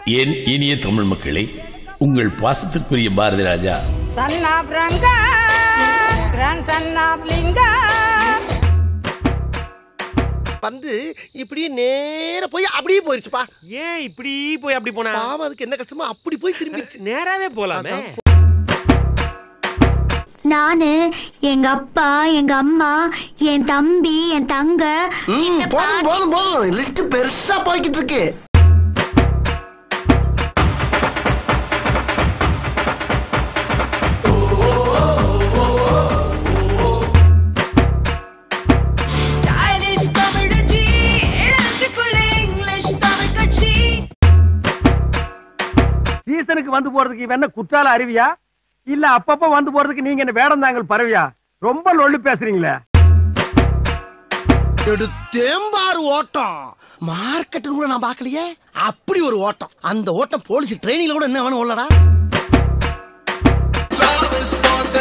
என் இனிய தமிழ் மக்களே உங்கள் பாசத்திற்குரிய பாரதி ராஜா Son of Ranga, grandson of Linga. வந்து இப்படியே நேர போய் அப்படியே போயிருச்சுப்பா ஏன் இப்படி போய் அப்படி போனா பாவம் அதுக்கு என்ன கஷ்டமோ அப்படி போய் திரும்பிடுச்சு நேராவே போலாமே அதான் நானு எங்க அப்பா எங்க அம்மா என் தம்பி என் தங்க ம், போதும் போதும் போதும் லிஸ்ட் பெருசா போய்கிட்டு இருக்கு Stylish தமிழச்சி, இளஞ்சிப்புள்ள English தமிழ் கட்சி. சீசனுக்கு வந்து போறதுக்கு இவன் என்ன குற்றால அருவியா இல்ல அப்பப்ப வந்து போறதுக்கு நீங்க என்ன வேடந்தாங்கல் பறவையா ரொம்ப லொள்ளு பேசுறீங்களே எடுத்தேம்பாரு ஓட்டம் மார்க்கெட் கூட நான் பார்க்கலையே அப்படி ஒரு ஓட்டம் அந்த ஓட்டம் போலீஸ் ட்ரைனிங்ல கூட என்ன வேணும் உள்ளடா